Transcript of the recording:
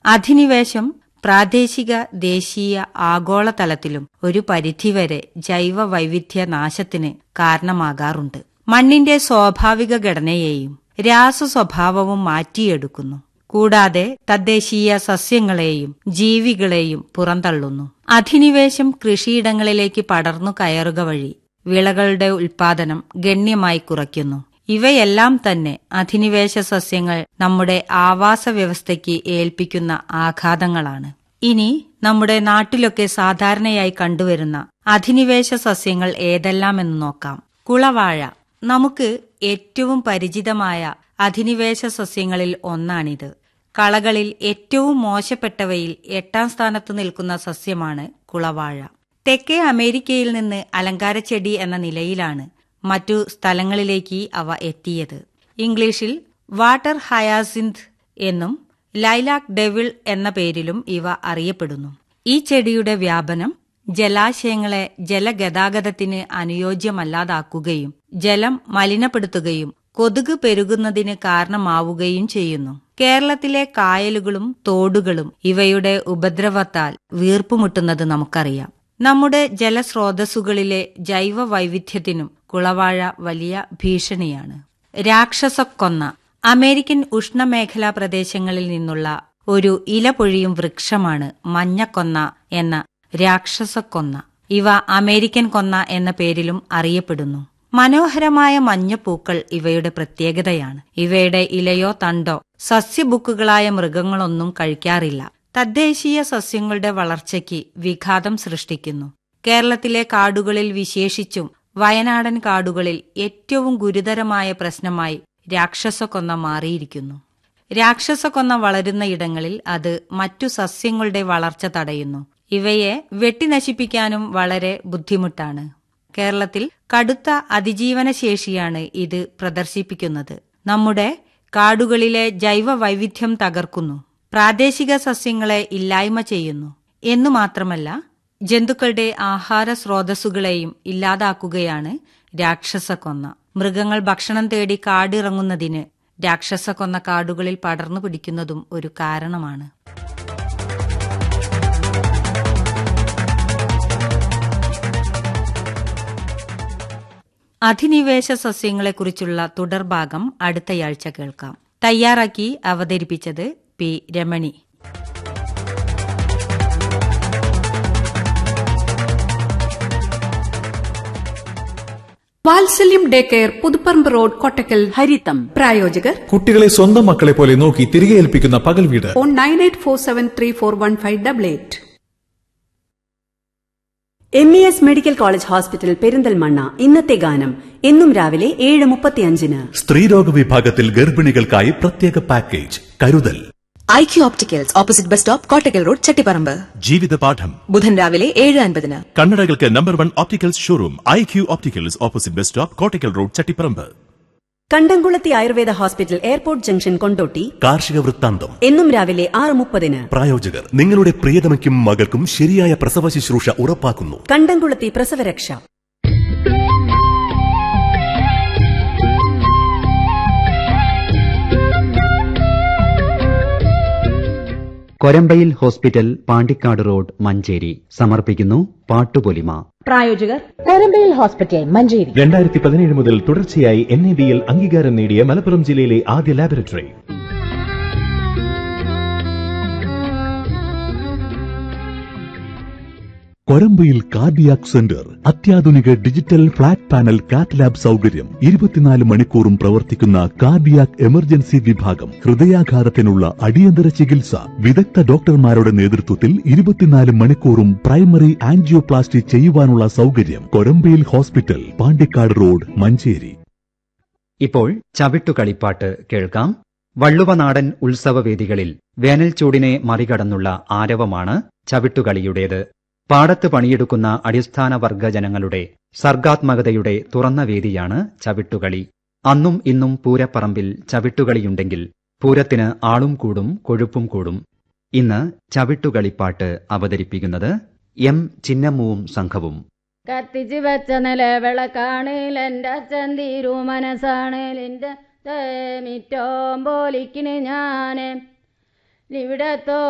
അധിനിവേശം പ്രാദേശിക ദേശീയ ആഗോളതലത്തിലും ഒരു പരിധിവരെ ജൈവ വൈവിധ്യ നാശത്തിന് കാരണമാകാറുണ്ട് മണ്ണിന്റെ സ്വാഭാവിക ഘടനയെയും രാസ സ്വഭാവവും മാറ്റിയെടുക്കുന്നു കൂടാതെ തദ്ദേശീയ സസ്യങ്ങളെയും ജീവികളെയും പുറന്തള്ളുന്നു അധിനിവേശം കൃഷിയിടങ്ങളിലേക്ക് പടർന്നു കയറുക വഴി വിളകളുടെ ഉൽപാദനം ഗണ്യമായി കുറയ്ക്കുന്നു ഇവയെല്ലാം തന്നെ അധിനിവേശ സസ്യങ്ങൾ നമ്മുടെ ആവാസ വ്യവസ്ഥയ്ക്ക് ഏൽപ്പിക്കുന്ന ആഘാതങ്ങളാണ് ഇനി നമ്മുടെ നാട്ടിലൊക്കെ സാധാരണയായി കണ്ടുവരുന്ന അധിനിവേശ സസ്യങ്ങൾ ഏതെല്ലാമെന്ന് നോക്കാം കുളവാഴ നമുക്ക് ഏറ്റവും പരിചിതമായ അധിനിവേശ സസ്യങ്ങളിൽ ഒന്നാണിത് കളകളിൽ ഏറ്റവും മോശപ്പെട്ടവയിൽ എട്ടാം സ്ഥാനത്ത് നിൽക്കുന്ന സസ്യമാണ് കുളവാഴ തെക്കേ അമേരിക്കയിൽ നിന്ന് അലങ്കാരച്ചെടി എന്ന നിലയിലാണ് മറ്റു സ്ഥലങ്ങളിലേക്ക് അവ എത്തിയത് ഇംഗ്ലീഷിൽ വാട്ടർ ഹയാസിന്ത് എന്നും ലൈലാക് ഡെവിൾ എന്ന പേരിലും ഇവ അറിയപ്പെടുന്നു ഈ ചെടിയുടെ വ്യാപനം ജലാശയങ്ങളെ ജലഗതാഗതത്തിന് അനുയോജ്യമല്ലാതാക്കുകയും ജലം മലിനപ്പെടുത്തുകയും കൊതുക് പെരുകുന്നതിന് കാരണമാവുകയും ചെയ്യുന്നു കേരളത്തിലെ കായലുകളും തോടുകളും ഇവയുടെ ഉപദ്രവത്താൽ വീർപ്പുമുട്ടുന്നത് നമുക്കറിയാം നമ്മുടെ ജലസ്രോതസ്സുകളിലെ ജൈവ വൈവിധ്യത്തിനും കുളവാഴ വലിയ ഭീഷണിയാണ് രാക്ഷസക്കൊന്ന അമേരിക്കൻ ഉഷ്ണമേഖലാ പ്രദേശങ്ങളിൽ നിന്നുള്ള ഒരു ഇലപൊഴിയും വൃക്ഷമാണ് മഞ്ഞക്കൊന്ന എന്ന രാക്ഷസക്കൊന്ന ഇവ അമേരിക്കൻ കൊന്ന എന്ന പേരിലും അറിയപ്പെടുന്നു മനോഹരമായ മഞ്ഞപ്പൂക്കൾ ഇവയുടെ പ്രത്യേകതയാണ് ഇവയുടെ ഇലയോ തണ്ടോ സസ്യബുക്കുകളായ മൃഗങ്ങളൊന്നും കഴിക്കാറില്ല തദ്ദേശീയ സസ്യങ്ങളുടെ വളർച്ചയ്ക്ക് വിഘാതം സൃഷ്ടിക്കുന്നു കേരളത്തിലെ കാടുകളിൽ വിശേഷിച്ചും വയനാടൻ കാടുകളിൽ ഏറ്റവും ഗുരുതരമായ പ്രശ്നമായി രാക്ഷസക്കൊന്ന മാറിയിരിക്കുന്നു രാക്ഷസക്കൊന്ന വളരുന്ന ഇടങ്ങളിൽ അത് മറ്റു സസ്യങ്ങളുടെ വളർച്ച തടയുന്നു ഇവയെ വെട്ടിനശിപ്പിക്കാനും വളരെ ബുദ്ധിമുട്ടാണ് കേരളത്തിൽ കടുത്ത അതിജീവന ശേഷിയാണ് ഇത് പ്രദർശിപ്പിക്കുന്നത് നമ്മുടെ കാടുകളിലെ ജൈവ വൈവിധ്യം തകർക്കുന്നു പ്രാദേശിക സസ്യങ്ങളെ ഇല്ലായ്മ ചെയ്യുന്നു എന്നു മാത്രമല്ല ജന്തുക്കളുടെ ആഹാര സ്രോതസ്സുകളെയും ഇല്ലാതാക്കുകയാണ് രാക്ഷസക്കൊന്ന മൃഗങ്ങൾ ഭക്ഷണം തേടി കാടിറങ്ങുന്നതിന് രാക്ഷസക്കൊന്ന കാടുകളിൽ പടർന്നു പിടിക്കുന്നതും ഒരു കാരണമാണ് അധിനിവേശ സസ്യങ്ങളെക്കുറിച്ചുള്ള തുടർഭാഗം അടുത്തയാഴ്ച കേൾക്കാം തയ്യാറാക്കി അവതരിപ്പിച്ചത് P Ramani Vatsalyam day care Puthuparamba road Kottakkal Haritham പ്രായോജകർ കുട്ടികളെ സ്വന്തം മക്കളെ പോലെ നോക്കി തിരികെ ഏൽപ്പിക്കുന്ന പകൽ വീട് phone nine eight four seven three four one five double eight M E S medical college hospital Perinthalmanna ഇന്നത്തെ ഗാനം എന്നും രാവിലെ ഏഴ് മുപ്പത്തിയഞ്ചിന് സ്ത്രീരോഗ വിഭാഗത്തിൽ ഗർഭിണികൾക്കായി പ്രത്യേക പാക്കേജ് കരുതൽ Eye Q opticals opposite bus stop Kottakkal road Chattiparamba ജീവിതപാഠം ബുധൻ രാവിലെ ഏഴ് അൻപതിന് കണ്ണടകൾക്ക് number one opticals showroom Eye Q opticals opposite bus stop Kottakkal road Chattiparamba Kandamkulathi Ayurveda hospital airport junction Kondotty കാർഷിക വൃത്താന്തം എന്നും രാവിലെ ആറ് മുപ്പതിന് പ്രായോജകർ നിങ്ങളുടെ പ്രിയതമയ്ക്കും മകൾക്കും ശരിയായ പ്രസവ ശുശ്രൂഷ ഉറപ്പാക്കുന്നു കണ്ടംകുളത്തി പ്രസവരക്ഷ കൊരമ്പയിൽ ഹോസ്പിറ്റൽ പാണ്ടിക്കാട് റോഡ് മഞ്ചേരി സമർപ്പിക്കുന്നു പാട്ടുപൊലിമ പ്രായോജകർ കൊരമ്പയിൽ ഹോസ്പിറ്റൽ മഞ്ചേരി രണ്ടായിരത്തി പതിനേഴ് മുതൽ തുടർച്ചയായി എൻ എ ബിയിൽ അംഗീകാരം നേടിയ മലപ്പുറം ജില്ലയിലെ ആദ്യ ലാബറട്ടറി കൊരമ്പയിൽ കാർഡിയാക് സെന്റർ അത്യാധുനിക digital flat panel cath lab സൗകര്യം ഇരുപത്തിനാല് മണിക്കൂറും പ്രവർത്തിക്കുന്ന കാർഡിയാക് എമർജൻസി വിഭാഗം ഹൃദയാഘാതത്തിനുള്ള അടിയന്തര ചികിത്സ വിദഗ്ധ ഡോക്ടർമാരുടെ നേതൃത്വത്തിൽ ഇരുപത്തിനാല് മണിക്കൂറും പ്രൈമറി ആൻജിയോപ്ലാസ്റ്റി ചെയ്യുവാനുള്ള സൗകര്യം കൊരമ്പയിൽ ഹോസ്പിറ്റൽ പാണ്ടിക്കാട് റോഡ് മഞ്ചേരി ഇപ്പോൾ ചവിട്ടുകളിപ്പാട്ട് കേൾക്കാം വള്ളുവനാടൻ ഉത്സവവേദികളിൽ വേനൽ ചൂടിനെ മറികടന്നുള്ള ആരവമാണ് ചവിട്ടുകളിയുടേത് പാടത്ത് പണിയെടുക്കുന്ന അടിസ്ഥാന വർഗ ജനങ്ങളുടെ സർഗാത്മകതയുടെ തുറന്ന വേദിയാണ് ചവിട്ടുകളി അന്നും ഇന്നും പൂരപ്പറമ്പിൽ ചവിട്ടുകളിയുണ്ടെങ്കിൽ പൂരത്തിന് ആളും കൂടും കൊഴുപ്പും കൂടും ഇന്ന് ചവിട്ടുകളിപ്പാട്ട് അവതരിപ്പിക്കുന്നത് എം ചിന്നമ്മുവും സംഘവും കത്തിച്ച് വെച്ച നിലവിളക്കാണിൽ എൻ്റെ അച്ഛൻ തീരു മനസ്സാണിൽ എൻ്റെ മിറ്റോം പോലിക്കിന് ഞാൻ ഇവിടത്തോ